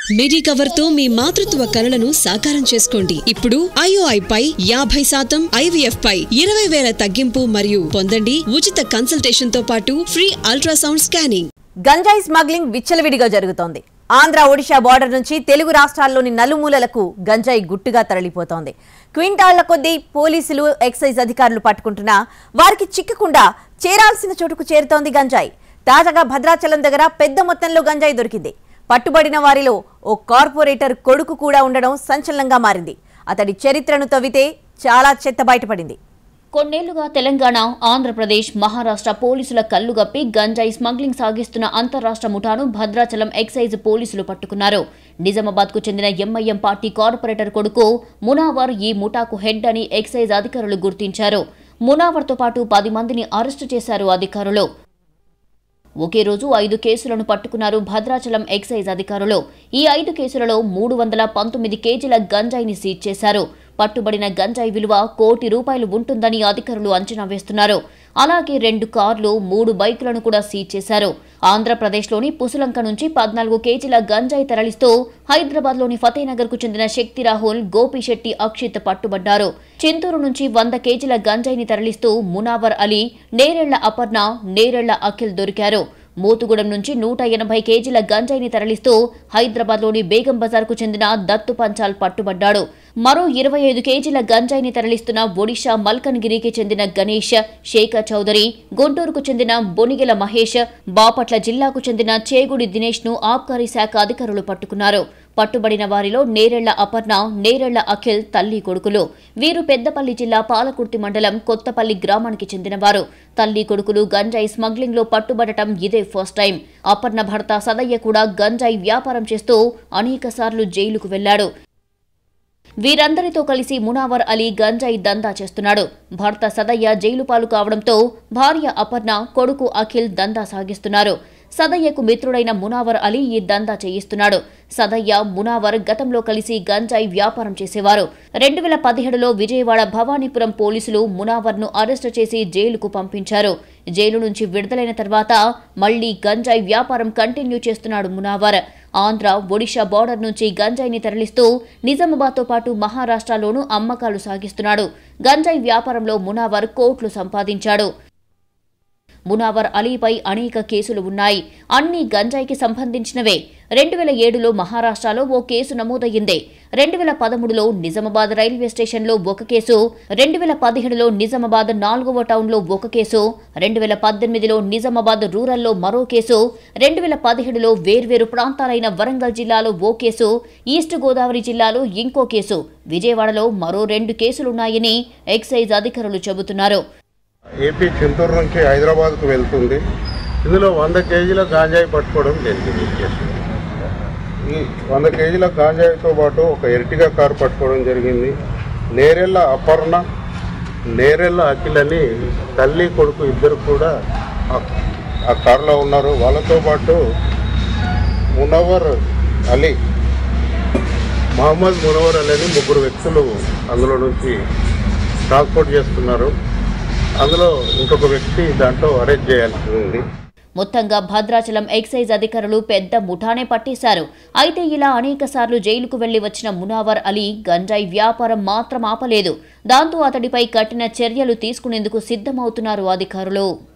మిడి cover తో మీ మాతృత్వ కలలను సాకారం చేసుకోండి ఇప్పుడు ఐఓఐ పై యాభై శాతం ఐవీఎఫ్ పై ఇరవై వేల తగ్గింపు మరియు పొందండి ఉచిత కన్సల్టేషన్ తో పాటు ఫ్రీ అల్ట్రాసౌండ్ స్కానింగ్ గంజాయి స్మగ్లింగ్ విచ్చలవిడిగా జరుగుతోంది ఆంధ్ర ఒడిశా బార్డర్ నుంచి తెలుగు రాష్ట్రాల్లోని నలుమూలలకు గంజాయి గుట్టుగా తరలిపోతోంది క్వింటాళ్ల కొద్దీ పోలీసులు ఎక్సైజ్ అధికారులు పట్టుకుంటున్నా వారికి చిక్కకుండా చేరాల్సిన చోటుకు చేరుతోంది గంజాయి తాజాగా భద్రాచలం దగ్గర పెద్ద మొత్తంలో గంజాయి దొరికింది పట్టుబడిన వారిలో ఓ కార్పొరేటర్ కొడుకు కూడా ఉండడం సంచలనంగా మారింది అతడి చరిత్రను తవ్వితే చాలా చెత్త బయటపడింది కొన్నేళ్లుగా తెలంగాణ ఆంధ్రప్రదేశ్ మహారాష్ట్ర పోలీసుల కల్లుగప్పి గంజాయి స్మగ్లింగ్ సాగిస్తున్న అంతరాష్ట్ర ముఠాను భద్రాచలం ఎక్సైజ్ పోలీసులు పట్టుకున్నారు నిజామాబాద్కు చెందిన ఎంఐఎం పార్టీ కార్పొరేటర్ కొడుకు మునావర్ ఈ ముఠాకు హెడ్ అని ఎక్సైజ్ అధికారులు గుర్తించారు మునావర్తో పాటు పది మందిని అరెస్టు చేశారు అధికారులు ఒకే రోజు ఐదు కేసులను పట్టుకున్నారు భద్రాచలం ఎక్సైజ్ అధికారులు ఈ ఐదు కేసులలో మూడు వందల పంతొమ్మిది కేజీల గంజాయిని సీజ్ చేశారు పట్టుబడిన గంజాయి విలువ కోటి రూపాయలు ఉంటుందని అధికారులు అంచనా వేస్తున్నారు అలాగే రెండు కార్లు మూడు బైకులను కూడా సీజ్ చేశారు ఆంధ్రప్రదేశ్లోని పుసులంక నుంచి పద్నాలుగు కేజీల గంజాయి తరలిస్తూ హైదరాబాద్లోని ఫతేనగర్కు చెందిన శక్తి రాహుల్ గోపిశెట్టి అక్షిత్ పట్టుబడ్డారు చింతూరు నుంచి వంద కేజీల గంజాయిని తరలిస్తూ మునావర్ అలీ నేరెళ్ల అపర్ణ నేరెళ్ల అఖిల్ దొరికారు మోతుగూడెం నుంచి నూట ఎనభై కేజీల గంజాయిని తరలిస్తూ హైదరాబాద్లోని బేగం బజార్కు చెందిన దత్తు పంచాల్ పట్టుబడ్డాడు మరో ఇరవై ఐదు కేజీల గంజాయిని తరలిస్తున్న ఒడిషా మల్కన్గిరికి చెందిన గణేష్ శేఖర్ చౌదరి గుంటూరుకు చెందిన బొనిగెల మహేష్ బాపట్ల జిల్లాకు చెందిన చేగుడి దినేష్ ను ఆబ్కారీ శాఖ అధికారులు పట్టుకున్నారు పట్టుబడిన వారిలో నేరెళ్ల అపర్ణ నేరెళ్ల అఖిల్ తల్లి కొడుకులు వీరు పెద్దపల్లి జిల్లా పాలకుర్తి మండలం కొత్తపల్లి గ్రామానికి చెందినవారు తల్లి కొడుకులు గంజాయి స్మగ్లింగ్ లో పట్టుబడటం ఇదే ఫస్ట్ టైం అపర్ణ భర్త సదయ్య కూడా గంజాయి వ్యాపారం చేస్తూ అనేకసార్లు జైలుకు వెళ్లాడు వీరందరితో కలిసి మునావర్ అలీ గంజాయి దందా చేస్తున్నాడు భర్త సదయ్య జైలు పాలు కావడంతో భార్య అపర్ణ కొడుకు అఖిల్ దందా సాగిస్తున్నారు సదయ్యకు మిత్రుడైన మునావర్ అలీ ఈ దందా చేయిస్తున్నాడు సదయ్య మునావర్ గతంలో కలిసి గంజాయి వ్యాపారం చేసేవారు రెండు వేల పదిహేడులో విజయవాడ భవానీపురం పోలీసులు మునావర్ను అరెస్టు చేసి జైలుకు పంపించారు జైలు నుంచి విడుదలైన తర్వాత మళ్లీ గంజాయి వ్యాపారం కంటిన్యూ చేస్తున్నాడు మునావర్ ఆంధ్ర ఒడిషా బార్డర్ నుంచి గంజాయిని తరలిస్తూ నిజామాబాద్తో పాటు మహారాష్ట్రలోనూ అమ్మకాలు సాగిస్తున్నాడు గంజాయి వ్యాపారంలో మునావర్ కోట్లు సంపాదించాడు మునావర్ అలీపై అనేక కేసులు ఉన్నాయి అన్ని గంజాయికి సంబంధించినవే రెండు వేల ఏడులో మహారాష్ట్రలో ఓ కేసు నమోదయ్యింది రెండు వేల పదమూడులో నిజామాబాద్ రైల్వే స్టేషన్లో ఒక కేసు రెండు వేల పదిహేడులో నిజామాబాద్ నాలుగవ టౌన్లో ఒక కేసు రెండు వేల పద్దెనిమిదిలో నిజామాబాద్ రూరల్లో మరో కేసు రెండు వేల పదిహేడులో వేర్వేరు ప్రాంతాలైన వరంగల్ జిల్లాలో ఓ కేసు ఈస్ట్ గోదావరి జిల్లాలో ఇంకో కేసు విజయవాడలో మరో రెండు కేసులున్నాయని ఎక్సైజ్ అధికారులు చెబుతున్నారు ఏపీ చింతూరు నుంచి హైదరాబాద్కు వెళ్తుంది ఇందులో వంద కేజీల గాంజాయి పట్టుకోవడం జరిగింది ఈ కేసు. ఈ వంద కేజీల గాంజాయితో పాటు ఒక ఎర్టిగా కారు పట్టుకోవడం జరిగింది నేరెళ్ళ అపర్ణ నేరెళ్ళ అఖిల్ అని తల్లి కొడుకు ఇద్దరు కూడా ఆ- ఆ కారులో ఉన్నారు వాళ్ళతో పాటు మునవర్ అలీ మహమ్మద్ మునవర్ అలీ అని ముగ్గురు వ్యక్తులు అందులో నుంచి ట్రాన్స్పోర్ట్ చేస్తున్నారు అందులో ఇంకొక వ్యక్తి దాంట్లో అరెస్ట్ చేయాల్సి ఉంది మొత్తంగా భద్రాచలం ఎక్సైజ్ అధికారులు పెద్ద ముఠానే పట్టేశారు అయితే ఇలా అనేకసార్లు జైలుకు వెళ్లి వచ్చిన మునావర్ అలీ గంజాయి వ్యాపారం మాత్రం ఆపలేదు దాంతో అతడిపై కఠిన చర్యలు తీసుకునేందుకు సిద్ధమవుతున్నారు అధికారులు